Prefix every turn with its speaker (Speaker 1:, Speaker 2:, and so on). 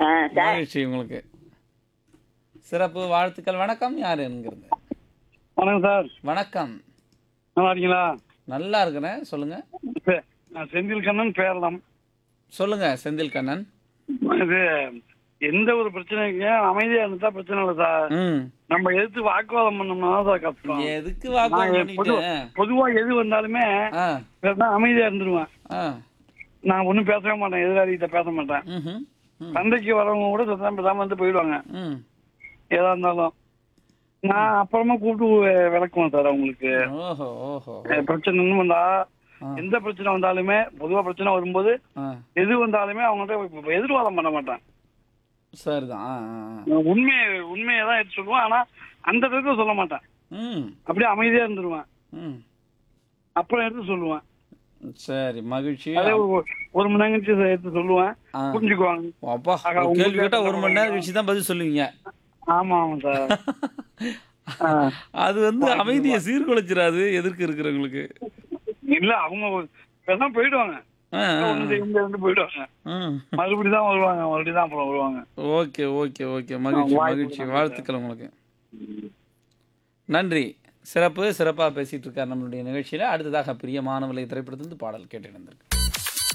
Speaker 1: ஆ sir
Speaker 2: மகிழ்ச்சி உங்களுக்கு சிறப்பு வாழ்த்துக்கள் வணக்கம் யார் என்கிறது
Speaker 3: வணக்கம் சார்
Speaker 2: வணக்கம்
Speaker 3: நல்லா இருக்கீங்களா
Speaker 2: நல்லா இருக்கிறேன் சொல்லுங்க
Speaker 3: சே- நான் செந்தில் கண்ணன் பேரலாம்
Speaker 2: சொல்லுங்க செந்தில் கண்ணன்
Speaker 3: இது எந்த ஒரு பிரச்சனைக்கு அமைதியா இருந்தா பிரச்சனை இல்லை சார்
Speaker 2: ம்
Speaker 3: நம்ம எதிர்த்து வாக்குவாதம் பண்ணோம்னா தான் சார் கஷ்டம்
Speaker 2: எதுக்கு
Speaker 3: நான்
Speaker 2: வாக்குவாதம்
Speaker 3: பொது-
Speaker 2: பண்ணிட்டு
Speaker 3: பொதுவா எது வந்தாலுமே
Speaker 2: ஆ
Speaker 3: பேசினா அமைதியா இருந்துருவேன்
Speaker 2: ஆ
Speaker 3: நான் ஒண்ணும் பேசவே மாட்டேன் எதிராளிகிட்ட பேச மாட்டேன்
Speaker 2: ம்ஹும். ம்
Speaker 3: சண்டைக்கு வரவங்க கூட சத்தம் பேசாம வந்து போயிடுவாங்க
Speaker 2: ம்
Speaker 3: ஏதா இருந்தாலும் நான் அப்புறமா கூப்பிட்டு விளக்குவேன் சார் அவங்களுக்கு
Speaker 2: ஓஹோ ஓஹோ
Speaker 3: அஹ் பிரச்சனைன்னு வந்தா
Speaker 2: ஆ.
Speaker 3: எந்த பிரச்சனை வந்தாலுமே பொதுவா பிரச்சனை வரும்போது
Speaker 2: ஆ
Speaker 3: எது வந்தாலுமே அவங்கள்ட்ட எதிர்வாதம் பண்ண மாட்டேன்
Speaker 2: சரிதான் ஆ ஆ, ஆ.
Speaker 3: நான் உண்மையை உண்மையை தான் எடுத்து சொல்லுவேன் ஆனா அந்த இடத்துல சொல்ல மாட்டேன்
Speaker 2: ம்
Speaker 3: அப்படியே அமைதியா இருந்துருவேன்
Speaker 2: ம்
Speaker 3: அப்புறம் எடுத்து சொல்லுவேன்
Speaker 2: சரி மகிழ்ச்சி
Speaker 3: அதே ஒரு ஒரு மணி நேரம் கழிச்சு எடுத்து சொல்லுவேன்
Speaker 2: ஆ.
Speaker 3: புரிஞ்சுக்குவாங்க
Speaker 2: அப்பா
Speaker 3: ஆகா,
Speaker 2: ஒரு கேள்வி
Speaker 3: உங்களுக்கு
Speaker 2: கேட்டா ஒரு மணி நேரம்
Speaker 3: என்ன
Speaker 2: கழிச்சு தான் பதில் சொல்லுவீங்க
Speaker 3: ஆமா ஆமா சார் ஆ.
Speaker 2: அது வந்து அமைதியை சீர்குலைச்சிடாது எதிர்க்கு இருக்கிறவங்களுக்கு
Speaker 3: இல்ல அவங்க பேசாம போயிடுவாங்க
Speaker 2: ஆ, ஆ,
Speaker 3: ஒண்ணு இங்க இருந்து போயிடுவாங்க
Speaker 2: ம்.
Speaker 3: மறுபடியும் தான் வருவாங்க மறுபடியும் தான் அப்புறம் வருவாங்க
Speaker 2: ஓகே ஓகே ஓகே மகிழ்ச்சி
Speaker 3: வாய்ப்பு
Speaker 2: மகிழ்ச்சி
Speaker 3: கொடுங்க
Speaker 2: வாழ்த்துக்கள் உங்களுக்கு நன்றி சிறப்பு சிறப்பாக பேசிட்டு இருக்கார் நம்மளுடைய நிகழ்ச்சியில் அடுத்ததாக பிரியமானவளை திரைப்படத்திலிருந்து பாடல் கேட்டு இருந்திருக்கு